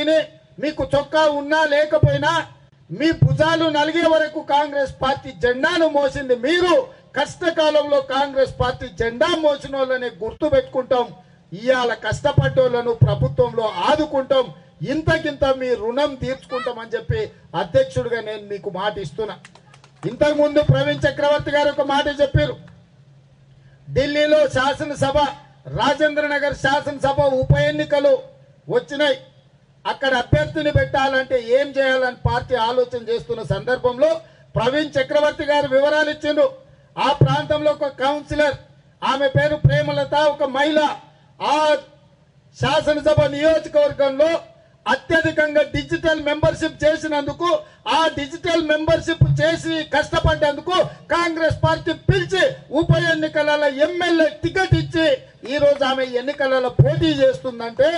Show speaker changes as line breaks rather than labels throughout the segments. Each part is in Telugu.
పార్టీని మీకు చొక్కా ఉన్నా లేకపోయినా మీ భుజాలు నలిగే వరకు కాంగ్రెస్ పార్టీ జెండాను మోసింది మీరు కష్టకాలంలో కాంగ్రెస్ పార్టీ జెండా మోసిన వాళ్ళని గుర్తు పెట్టుకుంటాం ఇవాళ కష్టపడ్డోళ్లను ప్రభుత్వంలో ఆదుకుంటాం ఇంతకింత మీ రుణం తీర్చుకుంటామని చెప్పి అధ్యక్షుడిగా నేను మీకు మాట ఇస్తున్నా ఇంతకు ముందు ప్రవీణ్ చక్రవర్తి గారు ఒక మాట చెప్పారు ఢిల్లీలో శాసనసభ రాజేంద్ర నగర్ శాసనసభ ఉప ఎన్నికలు వచ్చినాయి అక్కడ అభ్యర్థిని పెట్టాలంటే ఏం చేయాలని పార్టీ ఆలోచన చేస్తున్న సందర్భంలో ప్రవీణ్ చక్రవర్తి గారు వివరాలు ఇచ్చిండ్రు ఆ ప్రాంతంలో ఒక కౌన్సిలర్ ఆమె పేరు ప్రేమలత ఒక మహిళ ఆ శాసనసభ నియోజకవర్గంలో అత్యధికంగా డిజిటల్ మెంబర్షిప్ చేసినందుకు ఆ డిజిటల్ మెంబర్షిప్ చేసి కష్టపడ్డందుకు కాంగ్రెస్ పార్టీ పిలిచి ఉప ఎన్నికలలో ఎమ్మెల్యే టికెట్ ఇచ్చి ఈ రోజు ఆమె ఎన్నికలలో పోటీ చేస్తుందంటే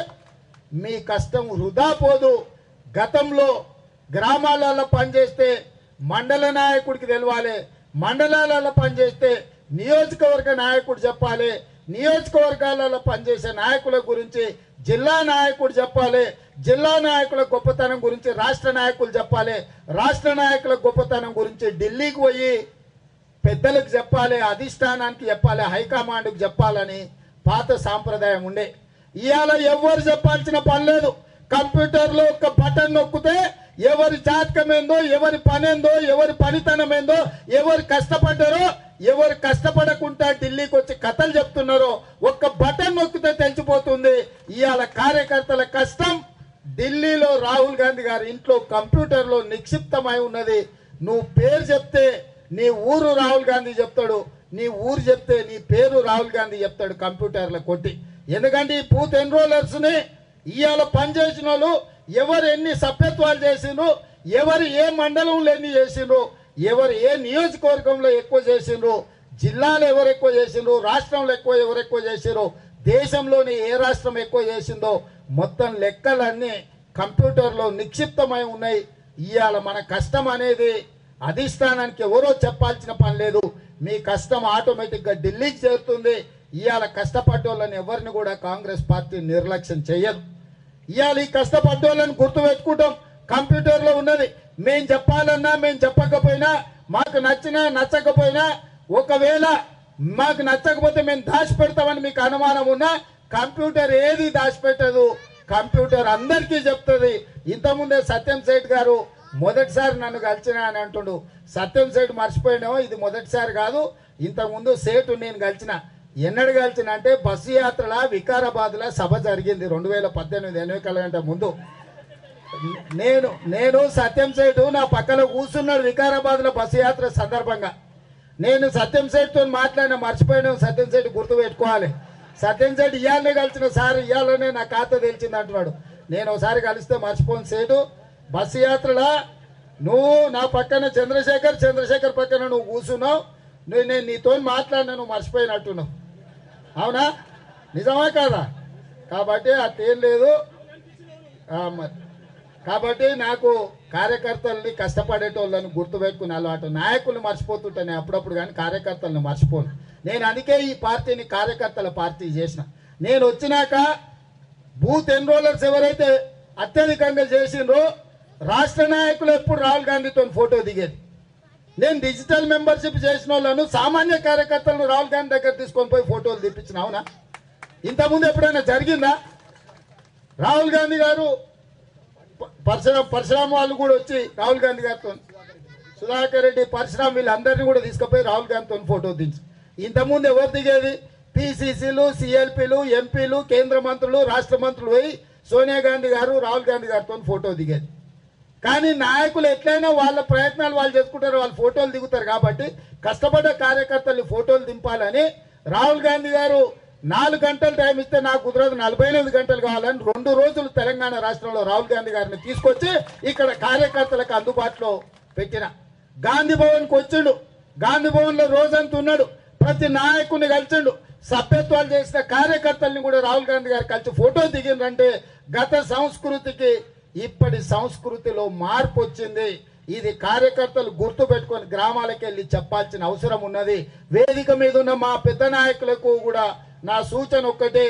మీ కష్టం వృధా పోదు గతంలో గ్రామాలలో పనిచేస్తే మండల నాయకుడికి తెలవాలి మండలాలలో పనిచేస్తే నియోజకవర్గ నాయకుడు చెప్పాలి నియోజకవర్గాలలో పనిచేసే నాయకుల గురించి జిల్లా నాయకుడు చెప్పాలి జిల్లా నాయకుల గొప్పతనం గురించి రాష్ట్ర నాయకులు చెప్పాలి రాష్ట్ర నాయకుల గొప్పతనం గురించి ఢిల్లీకి పోయి పెద్దలకు చెప్పాలి అధిష్టానానికి చెప్పాలి హైకమాండ్కి చెప్పాలని పాత సాంప్రదాయం ఉండే ఇవాళ ఎవరు చెప్పాల్సిన పని లేదు కంప్యూటర్లో ఒక బటన్ నొక్కితే ఎవరి జాతకం ఏందో ఎవరి పని ఏందో ఎవరి పనితనం ఏందో ఎవరు కష్టపడ్డారో ఎవరు కష్టపడకుండా ఢిల్లీకి వచ్చి కథలు చెప్తున్నారో ఒక్క బటన్ నొక్కితే తెలిసిపోతుంది ఇవాళ కార్యకర్తల కష్టం ఢిల్లీలో రాహుల్ గాంధీ గారి ఇంట్లో కంప్యూటర్లో నిక్షిప్తమై ఉన్నది నువ్వు పేరు చెప్తే నీ ఊరు రాహుల్ గాంధీ చెప్తాడు నీ ఊరు చెప్తే నీ పేరు రాహుల్ గాంధీ చెప్తాడు కంప్యూటర్లో కొట్టి ఎందుకంటే ఈ బూత్ ఎన్రోలర్స్ ని ఇవాళ పనిచేసిన వాళ్ళు ఎవరు ఎన్ని సభ్యత్వాలు చేసిండ్రు ఎవరు ఏ మండలంలో ఎన్ని చేసిండ్రు ఎవరు ఏ నియోజకవర్గంలో ఎక్కువ చేసిండ్రు జిల్లాలో ఎవరు ఎక్కువ చేసిండ్రు రాష్ట్రంలో ఎక్కువ ఎవరు ఎక్కువ చేసిండ్రు దేశంలోని ఏ రాష్ట్రం ఎక్కువ చేసిందో మొత్తం లెక్కలన్నీ కంప్యూటర్లో నిక్షిప్తమై ఉన్నాయి ఇవాళ మన కష్టం అనేది అధిష్టానానికి ఎవరో చెప్పాల్సిన పని లేదు మీ కష్టం ఆటోమేటిక్గా ఢిల్లీకి చేరుతుంది ఇవాళ కష్టపడ్డోళ్ళని ఎవరిని కూడా కాంగ్రెస్ పార్టీ నిర్లక్ష్యం చేయదు ఇవాళ ఈ కష్టపడ్డోళ్ళని గుర్తు పెట్టుకుంటాం కంప్యూటర్లో ఉన్నది మేం చెప్పాలన్నా మేం చెప్పకపోయినా మాకు నచ్చినా నచ్చకపోయినా ఒకవేళ మాకు నచ్చకపోతే మేము దాచిపెడతామని మీకు అనుమానం ఉన్నా కంప్యూటర్ ఏది దాచిపెట్టదు కంప్యూటర్ అందరికీ చెప్తుంది ఇంతకుముందే సత్యం సేఠ్ గారు మొదటిసారి నన్ను కలిసిన అని అంటుండు సత్యం సేఠ్ మర్చిపోయినామో ఇది మొదటిసారి కాదు ఇంతకుముందు సేటు నేను కలిసిన ఎన్నడు కలిసిన అంటే బస్సు యాత్రల వికారాబాద్లో సభ జరిగింది రెండు వేల పద్దెనిమిది ఎన్నికల గంట ముందు నేను నేను సత్యం సేటు నా పక్కన కూర్చున్నాడు వికారాబాద్ లో బస్సు యాత్ర సందర్భంగా నేను సత్యం సేటుతో మాట్లాడిన మర్చిపోయిన సత్యం సేటు గుర్తు పెట్టుకోవాలి సత్యం సేటు ఇవాళనే కలిసిన సార్ ఇవాళనే నా ఖాతా తెలిసింది అంటున్నాడు నేను ఒకసారి కలిస్తే మర్చిపోను సేటు బస్సు యాత్రలా నువ్వు నా పక్కన చంద్రశేఖర్ చంద్రశేఖర్ పక్కన నువ్వు కూర్చున్నావు నువ్వు నేను నీతో మాట్లాడినా నువ్వు మర్చిపోయినట్టున్నావు అవునా నిజమే కాదా కాబట్టి అట్టేం లేదు ఆ, మరి కాబట్టి నాకు కార్యకర్తల్ని కష్టపడేటోళ్ళని గుర్తుపెట్టుకుని అలవాటు నాయకుల్ని మర్చిపోతుంటాను అప్పుడప్పుడు కానీ కార్యకర్తలను మర్చిపోను నేను అందుకే ఈ పార్టీని కార్యకర్తల పార్టీ చేసిన నేను వచ్చినాక బూత్ ఎన్రోలర్స్ ఎవరైతే అత్యధికంగా చేసిండ్రో రాష్ట్ర నాయకులు ఎప్పుడు రాహుల్ గాంధీతో ఫోటో దిగేది నేను డిజిటల్ మెంబర్షిప్ చేసిన వాళ్ళను సామాన్య కార్యకర్తలను రాహుల్ గాంధీ దగ్గర తీసుకొని పోయి ఫోటోలు తెప్పించిన అవునా ఇంతకుముందు ఎప్పుడైనా జరిగిందా రాహుల్ గాంధీ గారు ప- పరశురాం పరశురాం వాళ్ళు కూడా వచ్చి రాహుల్ గాంధీ గారితో సుధాకర్ రెడ్డి పరశురాం వీళ్ళందరినీ కూడా తీసుకుపోయి రాహుల్ గాంధీతో ఫోటో దించు ఇంతకుముందు ఎవరు దిగేది పిసిసిలు సిఎల్పిలు ఎంపీలు కేంద్ర మంత్రులు రాష్ట్ర మంత్రులు పోయి సోనియా గాంధీ గారు రాహుల్ గాంధీ గారితో ఫోటో దిగేది కానీ నాయకులు ఎట్లయినా వాళ్ళ ప్రయత్నాలు వాళ్ళు చేసుకుంటారు వాళ్ళు ఫోటోలు దిగుతారు కాబట్టి కష్టపడ్డ కార్యకర్తలు ఫోటోలు దింపాలని రాహుల్ గాంధీ గారు నాలుగు గంటలు టైం ఇస్తే నాకు కుదరదు నలభై ఎనిమిది గంటలు కావాలని రెండు రోజులు తెలంగాణ రాష్ట్రంలో రాహుల్ గాంధీ గారిని తీసుకొచ్చి ఇక్కడ కార్యకర్తలకు అందుబాటులో పెట్టిన గాంధీ భవన్కి వచ్చిండు గాంధీ భవన్ లో రోజంతా ఉన్నాడు ప్రతి నాయకుని కలిసిండు సభ్యత్వాలు చేసిన కార్యకర్తల్ని కూడా రాహుల్ గాంధీ గారు కలిసి ఫోటో దిగిండ్రంటే గత సంస్కృతికి ఇప్పటి సంస్కృతిలో మార్పు వచ్చింది ఇది కార్యకర్తలు గుర్తు పెట్టుకొని గ్రామాలకు వెళ్ళి చెప్పాల్సిన అవసరం ఉన్నది వేదిక మీద ఉన్న మా పెద్ద నాయకులకు కూడా నా సూచన ఒక్కటే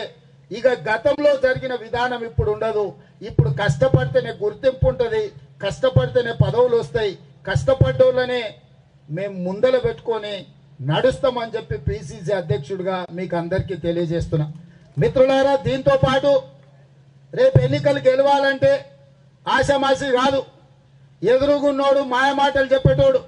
ఇక గతంలో జరిగిన విధానం ఇప్పుడు ఉండదు ఇప్పుడు కష్టపడితేనే గుర్తింపు ఉంటుంది కష్టపడితేనే పదవులు వస్తాయి కష్టపడ్డోళ్ళనే మేము ముందల పెట్టుకొని నడుస్తామని చెప్పి పిసిసి అధ్యక్షుడిగా మీకు అందరికీ తెలియజేస్తున్నా మిత్రులారా దీంతో పాటు రేపు ఎన్నికలు గెలవాలంటే ఆశామాసి కాదు ఎదురుగున్నోడు మాయమాటలు చెప్పేటోడు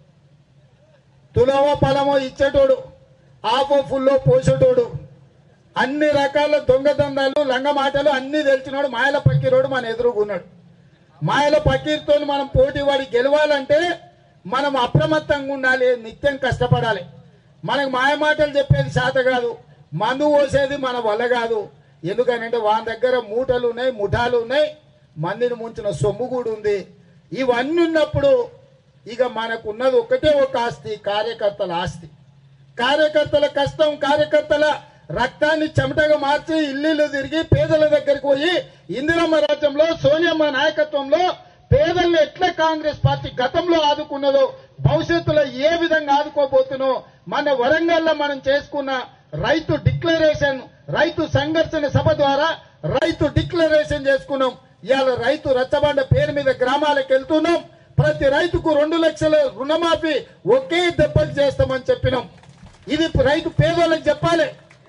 తులవో పలమో ఇచ్చేటోడు ఆపో ఫుల్లో పోసేటోడు అన్ని రకాల దొంగదండాలు లంగ మాటలు అన్ని తెలిసినోడు మాయల పక్కీరోడు మన ఎదురుగున్నాడు మాయల పక్కీర్తో మనం పోటీ వాడి గెలవాలంటే మనం అప్రమత్తంగా ఉండాలి నిత్యం కష్టపడాలి మనకు మాయ మాటలు చెప్పేది శాత కాదు మందు పోసేది మన వల్ల కాదు ఎందుకనంటే వాని దగ్గర మూటలు ఉన్నాయి ముఠాలు ఉన్నాయి మందిని ముంచిన సొమ్ము కూడా ఉంది ఇవన్నీ ఉన్నప్పుడు ఇక మనకు ఉన్నది ఒకటే ఒక ఆస్తి కార్యకర్తల ఆస్తి కార్యకర్తల కష్టం కార్యకర్తల రక్తాన్ని చెమటగా మార్చి ఇల్లు తిరిగి పేదల దగ్గరికి పోయి ఇందిరమ్మ రాజ్యంలో సోనియమ్మ నాయకత్వంలో పేదల్ని ఎట్లా కాంగ్రెస్ పార్టీ గతంలో ఆదుకున్నదో భవిష్యత్తులో ఏ విధంగా ఆదుకోబోతున్నో మన వరంగల్లో మనం చేసుకున్న రైతు డిక్లరేషన్ రైతు సంఘర్షణ సభ ద్వారా రైతు డిక్లరేషన్ చేసుకున్నాం ఇవాళ రైతు రచ్చబండ పేరు మీద గ్రామాలకు వెళ్తున్నాం ప్రతి రైతుకు రెండు లక్షల రుణమాఫీ ఒకే దెబ్బకి చేస్తామని చెప్పినాం ఇది రైతు పేదోళ్ళకి చెప్పాలి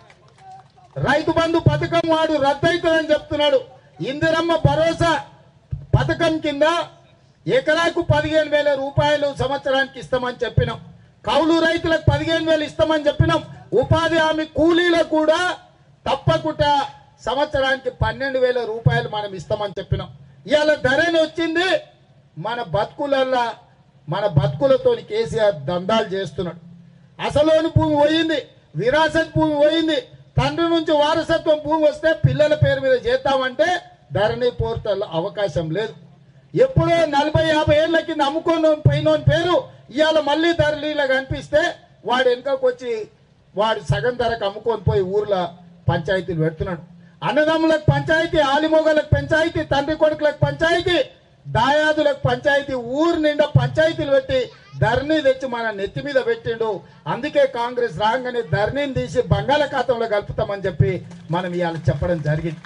రైతు బంధు పథకం వాడు రద్దయితుందని చెప్తున్నాడు ఇందిరమ్మ భరోసా పథకం కింద ఎకరాకు పదిహేను వేల రూపాయలు సంవత్సరానికి ఇస్తామని చెప్పినాం కౌలు రైతులకు పదిహేను వేలు ఇస్తామని చెప్పినాం ఉపాధి హామీ కూలీలకు కూడా తప్పకుండా సంవత్సరానికి పన్నెండు వేల రూపాయలు మనం ఇస్తామని చెప్పినాం ఇవాళ ధరని వచ్చింది మన బతుకులల్లా మన బతుకులతో కేసీఆర్ దందాలు చేస్తున్నాడు అసలోని భూమి పోయింది విరాసత్ భూమి పోయింది తండ్రి నుంచి వారసత్వం భూమి వస్తే పిల్లల పేరు మీద చేద్దామంటే ధరణి పోర్టల్ అవకాశం లేదు ఎప్పుడో నలభై యాభై ఏళ్ల కింద అమ్ముకొని పోయినోని పేరు ఇవాళ మళ్ళీ ధరలీలా కనిపిస్తే వాడు వెనుకకు వచ్చి వాడు సగం ధరకు అమ్ముకొని పోయి ఊర్లో పంచాయతీలు పెడుతున్నాడు అన్నదమ్ములకు పంచాయతీ ఆలిమోగలకు పంచాయతీ తండ్రి కొడుకులకు పంచాయతీ దాయాదులకు పంచాయతీ ఊరు నిండా పంచాయతీలు పెట్టి ధరణి తెచ్చి మన నెత్తి మీద పెట్టిండు అందుకే కాంగ్రెస్ రాగానే ధరణిని తీసి బంగాళాఖాతంలో కలుపుతామని చెప్పి మనం ఇవాళ చెప్పడం జరిగింది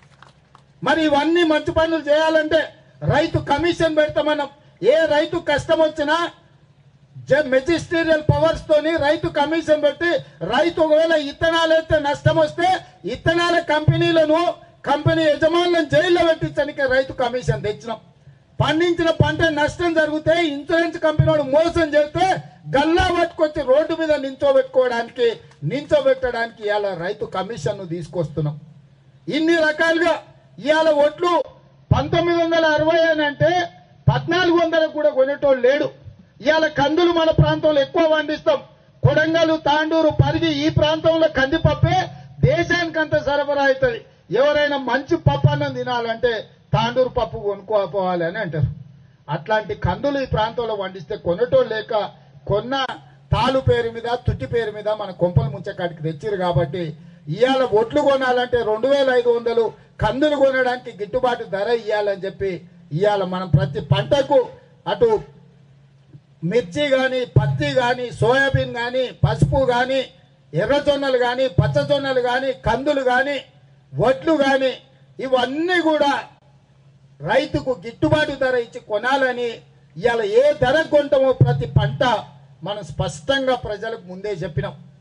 మరి ఇవన్నీ మంచి పనులు చేయాలంటే రైతు కమిషన్ పెడతామన్నాం ఏ రైతు కష్టం వచ్చినా మెజిస్టీరియల్ పవర్స్ తోని రైతు కమిషన్ పెట్టి రైతు ఒకవేళ ఇత్తనాలు అయితే నష్టం వస్తే ఇత్తనాల కంపెనీలను కంపెనీ యజమానులను జైల్లో పెట్టించడానికి రైతు కమిషన్ తెచ్చినాం పండించిన పంట నష్టం జరిగితే ఇన్సూరెన్స్ కంపెనీ వాడు మోసం చేస్తే గల్లా పట్టుకొచ్చి రోడ్డు మీద నించోబెట్టుకోవడానికి నించోబెట్టడానికి ఇవాళ రైతు కమిషన్ తీసుకొస్తున్నాం ఇన్ని రకాలుగా ఇవాళ ఒట్లు పంతొమ్మిది వందల అరవై అని అంటే పద్నాలుగు వందలకు కూడా కొనేటోళ్ళు లేడు ఇవాళ కందులు మన ప్రాంతంలో ఎక్కువ పండిస్తాం కొడంగలు తాండూరు పరిగి ఈ ప్రాంతంలో కందిపప్పే దేశానికంత సరఫరా అవుతుంది ఎవరైనా మంచి పప్పు అన్నం తినాలంటే తాండూరు పప్పు కొనుక్కోపోవాలి అని అంటారు అట్లాంటి కందులు ఈ ప్రాంతంలో పండిస్తే కొనటోళ్ళు లేక కొన్న తాలు పేరు మీద తుట్టి పేరు మీద మన కొంపలు ముంచకాటికి తెచ్చిరు కాబట్టి ఇవాళ ఒట్లు కొనాలంటే రెండు వేల ఐదు వందలు కందులు కొనడానికి గిట్టుబాటు ధర ఇవ్వాలని చెప్పి ఇవాళ మనం ప్రతి పంటకు అటు మిర్చి కానీ పత్తి కానీ సోయాబీన్ కానీ పసుపు కానీ ఎర్రజొన్నలు కానీ పచ్చజొన్నలు కానీ కందులు కానీ వడ్లు కానీ ఇవన్నీ కూడా రైతుకు గిట్టుబాటు ధర ఇచ్చి కొనాలని ఇవాళ ఏ ధర కొంటామో ప్రతి పంట మనం స్పష్టంగా ప్రజలకు ముందే చెప్పినాం